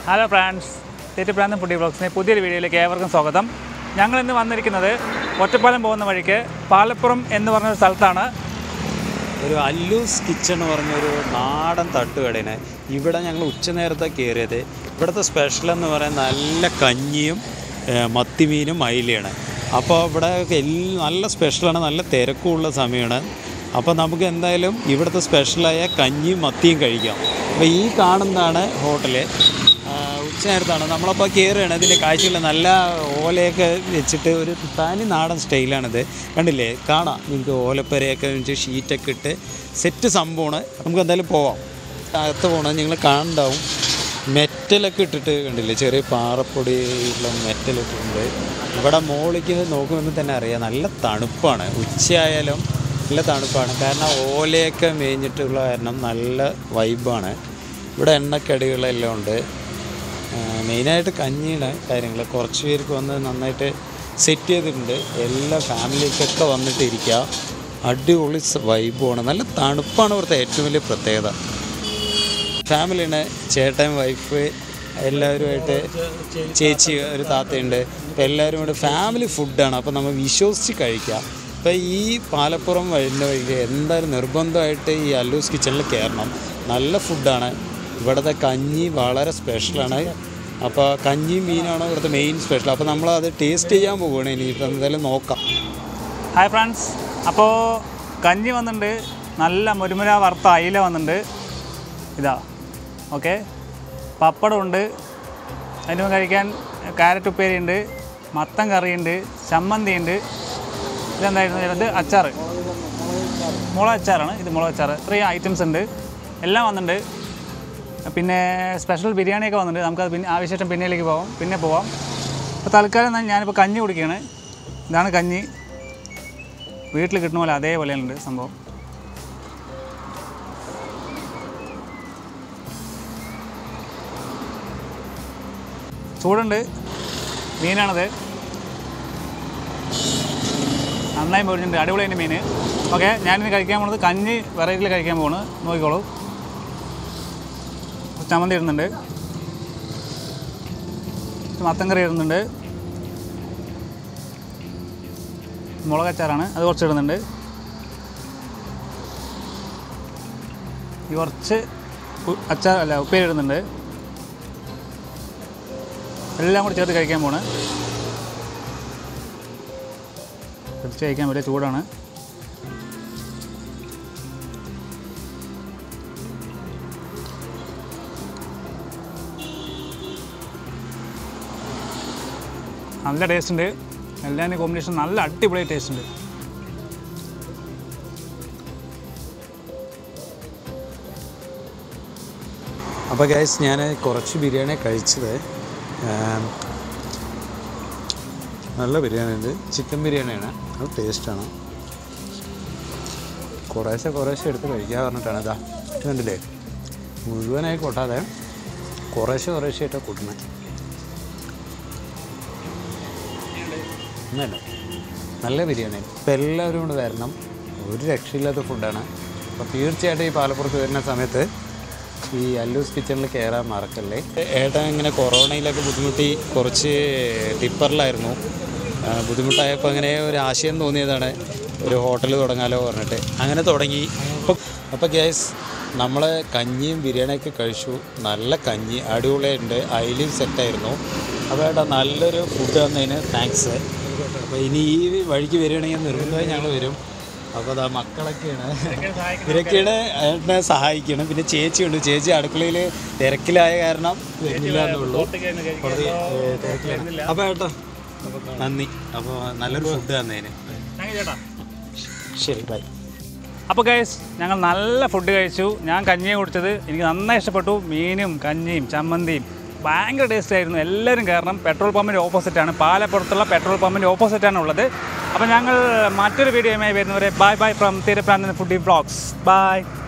hello friends തെറ്റുപ്രാന്തം foodie ബ്ലോഗ്സിൻ്റെ പുതിയൊരു വീഡിയോയിലേക്ക് ഏവർക്കും സ്വാഗതം ഞങ്ങൾ ഇന്ന് വന്നിരിക്കുന്നത് ഒറ്റപ്പാലം പോകുന്ന വഴിക്ക് പാലപ്പുറം എന്ന് പറഞ്ഞ ഒരു സ്ഥലത്താണ് ഒരു അല്ലൂസ് കിച്ചൺ എന്ന് പറഞ്ഞൊരു നാടൻ തട്ടുകടയാണ് ഇവിടെ ഞങ്ങൾ ഉച്ചനേരത്തെ കയറിയത് ഇവിടുത്തെ സ്പെഷ്യൽ എന്ന് പറയാൻ നല്ല കഞ്ഞിയും ഏഹ്, മത്തിമീനും അയിലയാണ് അപ്പോൾ ഇവിടെ എല്ലാം നല്ല സ്പെഷ്യലാണ് നല്ല തിരക്കുള്ള സമയമാണ് അപ്പോൾ നമുക്ക് എന്തായാലും ഇവിടുത്തെ സ്പെഷ്യലായ കഞ്ഞിയും മത്തിയും കഴിക്കാം അപ്പോൾ ഈ കാണുന്നതാണ് ഹോട്ടല് ഉച്ചനേരത്താണ് നമ്മളപ്പോൾ കയറുകയാണ് ഇതിൻ്റെ കാഴ്ചകൾ നല്ല ഓലയൊക്കെ വെച്ചിട്ട് ഒരു തനി നാടൻ സ്റ്റൈലാണിത് കണ്ടില്ലേ കാണാം നിങ്ങൾക്ക് ഓലപ്പരയൊക്കെ വെച്ച് ഷീറ്റൊക്കെ ഇട്ട് സെറ്റ് സംഭവമാണ് നമുക്ക് എന്തായാലും പോവാം അകത്ത് പോകണം നിങ്ങൾ കാണണ്ടാവും മെറ്റലൊക്കെ ഇട്ടിട്ട് കണ്ടില്ലേ ചെറിയ പാറപ്പൊടിയുള്ള മെറ്റലൊക്കെ ഉണ്ട് ഇവിടെ മോളിക്ക് നോക്കുമ്പോൾ തന്നെ അറിയാം നല്ല തണുപ്പാണ് ഉച്ചയായാലും നല്ല തണുപ്പാണ് കാരണം ഓലയൊക്കെ മേഞ്ഞിട്ടുള്ള കാരണം നല്ല വൈബാണ് ഇവിടെ എണ്ണക്കടികളെല്ലാം ഉണ്ട് മെയിനായിട്ട് കഞ്ഞിയുടെ കാര്യങ്ങൾ കുറച്ച് പേർക്ക് വന്ന് നന്നായിട്ട് സെറ്റ് ചെയ്തിട്ടുണ്ട് എല്ലാ ഫാമിലിക്കൊക്കെ വന്നിട്ട് ഇരിക്കുക അടിപൊളി വൈബുമാണ് നല്ല തണുപ്പാണ് ഇവിടുത്തെ ഏറ്റവും വലിയ പ്രത്യേകത ഫാമിലിയാണ് ചേട്ടൻ വൈഫ് എല്ലാവരുമായിട്ട് ചേച്ചി ഒരു താത്തയുണ്ട് അപ്പോൾ എല്ലാവരും കൂടെ ഫാമിലി ഫുഡാണ് അപ്പോൾ നമ്മൾ വിശ്വസിച്ച് കഴിക്കാം അപ്പോൾ ഈ പാലപ്പുറം വരുന്ന വഴിക്ക് എന്തായാലും നിർബന്ധമായിട്ട് ഈ അല്ലൂസ് കിച്ചണിൽ കയറണം നല്ല ഫുഡാണ് ഇവിടുത്തെ കഞ്ഞി വളരെ സ്പെഷ്യലാണ് അപ്പോൾ കഞ്ഞിയും മീനാണ് ഇവിടുത്തെ മെയിൻ സ്പെഷ്യൽ അപ്പോൾ നമ്മൾ അത് ടേസ്റ്റ് ചെയ്യാൻ പോവുകയാണ് ഇനി ഇപ്പം എന്തായാലും നോക്കാം ഹായ് ഫ്രണ്ട്സ് അപ്പോൾ കഞ്ഞി വന്നിട്ടുണ്ട് നല്ല മുരുമുര വറുത്ത അയില വന്നിട്ടുണ്ട് ഇതാ ഓക്കെ പപ്പടമുണ്ട് അതിന് മുമ്പ് കഴിക്കാൻ കാരറ്റ് ഉപ്പേരി ഉണ്ട് മത്തൻ കറിയുണ്ട് ചമ്മന്തി ഉണ്ട് ഇതെന്തായിരുന്നു ഇത് അച്ചാർ മുളക് അച്ചാറാണ് ഇത് മുളക് അച്ചാർ ഇത്രയും ഐറ്റംസ് ഉണ്ട് എല്ലാം വന്നിട്ടുണ്ട് പിന്നെ സ്പെഷ്യൽ ബിരിയാണിയൊക്കെ വന്നിട്ടുണ്ട് നമുക്കത് പിന്നെ ആവശ്യമായിട്ടും പിന്നേലേക്ക് പോകാം പിന്നെ പോവാം അപ്പോൾ തൽക്കാലം ഞാൻ- ഞാനിപ്പോൾ കഞ്ഞി കുടിക്കുകയാണ് ഇതാണ് കഞ്ഞി വീട്ടിൽ കിട്ടുന്ന പോലെ അതേപോലെയുണ്ട് സംഭവം ചൂടുണ്ട് മീനാണത് നന്നായി പൊരിഞ്ഞിട്ടുണ്ട് അടിപൊളി അതിൻ്റെ മീൻ ഓക്കെ ഞാനിന്ന് കഴിക്കാൻ പോണത് കഞ്ഞി വെറൈറ്റിയിൽ കഴിക്കാൻ പോണ് നോക്കിക്കോളൂ ചമ്മന്തി ഇടുന്നുണ്ട് മത്തൻ കറി ഇടുന്നുണ്ട് മുളകച്ചാറാണ് അത് കുറച്ച് ഇടുന്നുണ്ട് ഈ കുറച്ച് ഉ- അച്ചാർ അല്ല ഉപ്പേരി ഇടുന്നുണ്ട് എല്ലാം കൂടി ചേർത്ത് കഴിക്കാൻ പോണ് തിരിച്ച് കഴിക്കാൻ വലിയ ചൂടാണ് നല്ല ടേസ്റ്റ് ഉണ്ട് എല്ലാത്തിൻ്റെ കോമ്പിനേഷൻ നല്ല അടിപൊളി ടേസ്റ്റ് ഉണ്ട് അപ്പോൾ ഗൈസ് ഞാൻ കുറച്ച് ബിരിയാണി കഴിച്ചത് ആം, നല്ല ബിരിയാണി ഉണ്ട് ചിക്കൻ ബിരിയാണിയാണ് അത് ടേസ്റ്റാണ് കുറേശ്ശെ കുറേശ്ശെ എടുത്ത് കഴിക്കാൻ പറഞ്ഞിട്ടാണ് ഇതാ ഇത് കണ്ടില്ലേ മുഴുവനായി കൊട്ടാതെ കുറേശ്ശെ കുറേശ്ശെ ആയിട്ടാണ് കൂട്ടുന്നത് ഒന്നല്ല നല്ല ബിരിയാണി ഇപ്പം എല്ലാവരും കൂടെ വരണം ഒരു രക്ഷയില്ലാത്ത ഫുഡാണ് അപ്പോൾ തീർച്ചയായിട്ടും ഈ പാലപ്പുറത്ത് വരുന്ന സമയത്ത് ഈ അല്ലൂസ് കിച്ചണിൽ കയറാൻ മറക്കല്ലേ ഏട്ടൻ ഇങ്ങനെ കൊറോണയിലൊക്കെ ബുദ്ധിമുട്ടി കുറച്ച് ടിപ്പറിലായിരുന്നു ആ, ബുദ്ധിമുട്ടായപ്പോൾ അങ്ങനെ ഒരു ആശയം തോന്നിയതാണ് ഒരു ഹോട്ടൽ തുടങ്ങാലോ പറഞ്ഞിട്ട് അങ്ങനെ തുടങ്ങി അപ്പോൾ അപ്പോൾ ഗ്യാസ് നമ്മൾ കഞ്ഞിയും ബിരിയാണിയൊക്കെ കഴിച്ചു നല്ല കഞ്ഞി അടിപൊളിയുണ്ട് അയിലും സെറ്റായിരുന്നു അപ്പോൾ ഏട്ടാ നല്ലൊരു ഫുഡ് തന്നതിന് താങ്ക്സ് അപ്പോൾ ഇനി ഈ വഴിക്ക് വരികയാണെങ്കിൽ നിർബന്ധമായി ഞങ്ങൾ വരും അപ്പോൾ അതാ മക്കളൊക്കെയാണ് ഇവരൊക്കെയാണ് ഏട്ടനെ സഹായിക്കണം പിന്നെ ചേച്ചിയുണ്ട് ചേച്ചി അടുക്കളയിൽ തിരക്കിലായ കാരണം വരുന്നില്ല എന്നുള്ളൂ കുറച്ച്, ഏ, തിരക്കിലാണ് അപ്പോൾ ഏട്ടാ നന്ദി അപ്പോൾ നല്ലൊരു ഫുഡ് തന്നതിന് താങ്ക് യു ചേട്ടാ ശരി ബൈ അപ്പോൾ ഗൈസ് ഞങ്ങൾ നല്ല ഫുഡ് കഴിച്ചു ഞാൻ കഞ്ഞിയെ കുടിച്ചത് എനിക്ക് നന്നായി ഇഷ്ടപ്പെട്ടു മീനും കഞ്ഞിയും ചമ്മന്തിയും ഭയങ്കര ടേസ്റ്റ് ആയിരുന്നു എല്ലാവരും കാരണം പെട്രോൾ പമ്പിൻ്റെ ഓപ്പോസിറ്റാണ് പാലപ്പുറത്തുള്ള പെട്രോൾ പമ്പിൻ്റെ ഓപ്പോസിറ്റാണ് ഉള്ളത് അപ്പോൾ ഞങ്ങൾ മറ്റൊരു വീഡിയോയുമായി വരുന്നവരെ bye bye from Theerapranthan foodie blogs by